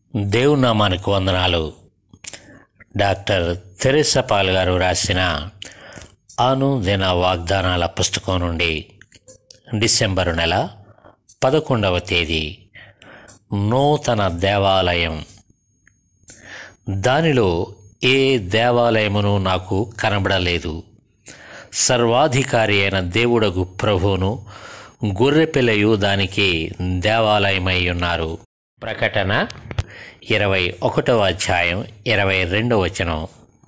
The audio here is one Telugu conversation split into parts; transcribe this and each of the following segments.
దేవునామానికి వందనాలు డాక్టర్ తెరెసా పాల్ గారు రాసిన అనుదిన వాగ్దానాల పుస్తకం నుండి డిసెంబరు నెల పదకొండవ తేదీ నూతన దేవాలయం దానిలో ఏ దేవాలయమును నాకు కనబడలేదు సర్వాధికారి అయిన దేవుడగు ప్రభువును గొర్రెపిల్లయు దానికి దేవాలయమై ఉన్నారు ప్రకటన ఇరవై ఒకటవ అధ్యాయం ఇరవై రెండవ వచనం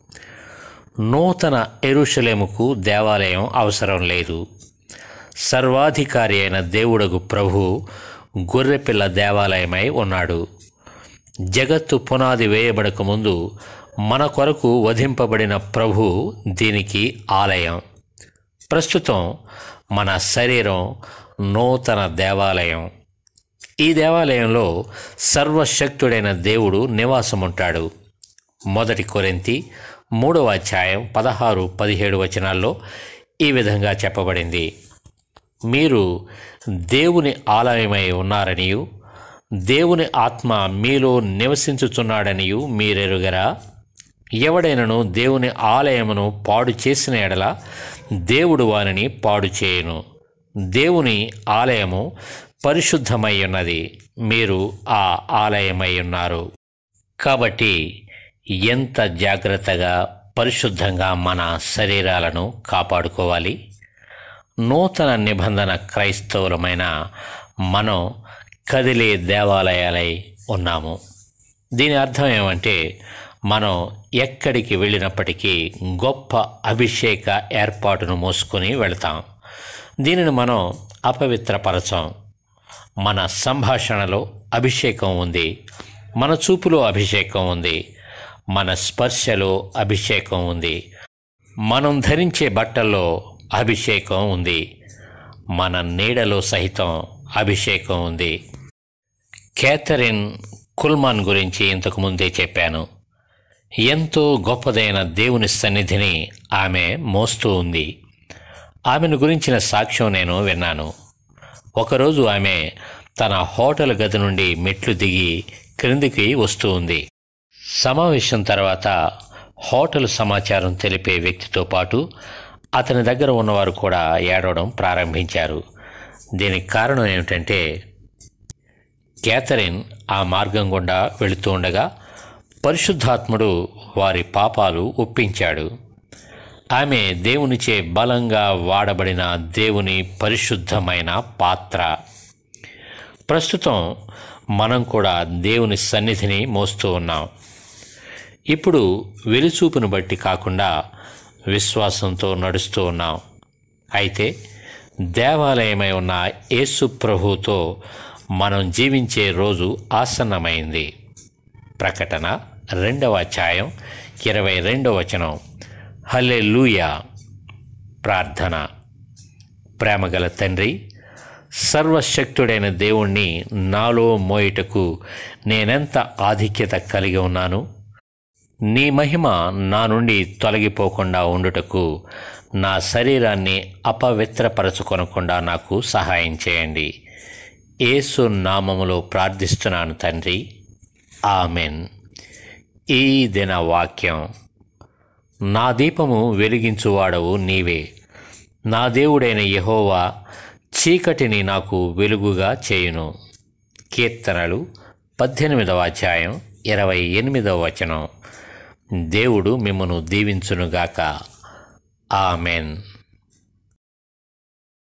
నూతన ఎరుషలేముకు దేవాలయం అవసరం లేదు సర్వాధికారి అయిన దేవుడగు ప్రభు గొర్రెపిల్ల దేవాలయమై ఉన్నాడు జగత్తు పునాది వేయబడక ముందు మన కొరకు వధింపబడిన ప్రభు దీనికి ఆలయం ప్రస్తుతం మన శరీరం నూతన దేవాలయం ఈ దేవాలయంలో సర్వశక్తుడైన దేవుడు నివాసం ఉంటాడు మొదటి కొరింతి మూడవ అధ్యాయం పదహారు పదిహేడు వచనాల్లో ఈ విధంగా చెప్పబడింది మీరు దేవుని ఆలయమై ఉన్నారనియు దేవుని ఆత్మ మీలో నివసించుచున్నాడనియు మీరెరుగరా ఎవడైనను దేవుని ఆలయమును పాడు చేసిన ఎడల దేవుడు వానిని పాడు చేయను దేవుని ఆలయము పరిశుద్ధమై ఉన్నది మీరు ఆ ఆలయమై ఉన్నారు కాబట్టి ఎంత జాగ్రత్తగా పరిశుద్ధంగా మన శరీరాలను కాపాడుకోవాలి నూతన నిబంధన క్రైస్తవులమైన మనం కదిలే దేవాలయాలై ఉన్నాము దీని అర్థం ఏమంటే మనం ఎక్కడికి వెళ్ళినప్పటికీ గొప్ప అభిషేక ఏర్పాటును మోసుకొని వెళ్తాం దీనిని మనం అపవిత్రపరచం మన సంభాషణలో అభిషేకం ఉంది మన చూపులో అభిషేకం ఉంది మన స్పర్శలో అభిషేకం ఉంది మనం ధరించే బట్టల్లో అభిషేకం ఉంది మన నీడలో సహితం అభిషేకం ఉంది కేథరిన్ కుల్మాన్ గురించి ఇంతకు ముందే చెప్పాను ఎంతో గొప్పదైన దేవుని సన్నిధిని ఆమె మోస్తూ ఉంది ఆమెను గురించిన సాక్ష్యం నేను విన్నాను ఒకరోజు ఆమె తన హోటల్ గది నుండి మెట్లు దిగి క్రిందికి వస్తూ ఉంది సమావేశం తర్వాత హోటల్ సమాచారం తెలిపే వ్యక్తితో పాటు అతని దగ్గర ఉన్నవారు కూడా ఏడవడం ప్రారంభించారు దీనికి కారణం ఏమిటంటే కేథరిన్ ఆ మార్గం గుండా వెళుతూ ఉండగా పరిశుద్ధాత్ముడు వారి పాపాలు ఒప్పించాడు ఆమె దేవునిచే బలంగా వాడబడిన దేవుని పరిశుద్ధమైన పాత్ర ప్రస్తుతం మనం కూడా దేవుని సన్నిధిని మోస్తూ ఉన్నాం ఇప్పుడు వెలుచూపును బట్టి కాకుండా విశ్వాసంతో నడుస్తూ ఉన్నాం అయితే దేవాలయమై ఉన్న యేసు ప్రభువుతో మనం జీవించే రోజు ఆసన్నమైంది ప్రకటన రెండవ అధ్యాయం ఇరవై రెండవ వచనం హలే ప్రార్థన ప్రేమగల తండ్రి సర్వశక్తుడైన దేవుణ్ణి నాలో మోయుటకు నేనెంత ఆధిక్యత కలిగి ఉన్నాను నీ మహిమ నా నుండి తొలగిపోకుండా ఉండుటకు నా శరీరాన్ని అపవిత్రపరచుకొనకుండా నాకు సహాయం చేయండి యేసు నామములో ప్రార్థిస్తున్నాను తండ్రి ఆమెన్ ఈ దిన వాక్యం నా దీపము వెలిగించువాడవు నీవే నా దేవుడైన యహోవా చీకటిని నాకు వెలుగుగా చేయును కీర్తనలు పద్దెనిమిదవ అధ్యాయం ఇరవై ఎనిమిదవ వచనం దేవుడు మిమ్మను దీవించునుగాక ఆమెన్